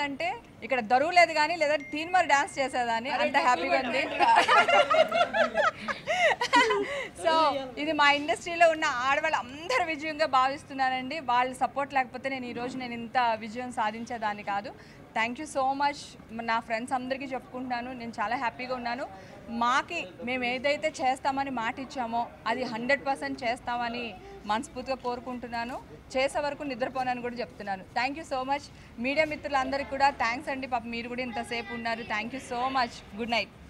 ఉందంటే ఇక్కడ దరువు లేదు కానీ లేదా తీన్ మరి డాన్స్ చేసేదాన్ని అంత హ్యాపీగా ఉంది సో ఇది మా ఇండస్ట్రీలో ఉన్న ఆడవాళ్ళు అందరు విజయంగా భావిస్తున్నానండి వాళ్ళ సపోర్ట్ లేకపోతే నేను ఈరోజు నేను ఇంత విజయం సాధించేదాన్ని కాదు థ్యాంక్ యూ సో మచ్ నా ఫ్రెండ్స్ అందరికీ చెప్పుకుంటున్నాను నేను చాలా హ్యాపీగా ఉన్నాను మాకి మేము ఏదైతే చేస్తామని మాట ఇచ్చామో అది హండ్రెడ్ పర్సెంట్ చేస్తామని మనస్ఫూర్తిగా కోరుకుంటున్నాను చేసే వరకు నిద్రపోనని కూడా చెప్తున్నాను thank you so much media మిత్రులందరికీ కూడా థ్యాంక్స్ అండి పాప మీరు కూడా ఇంతసేపు ఉన్నారు thank you so much good night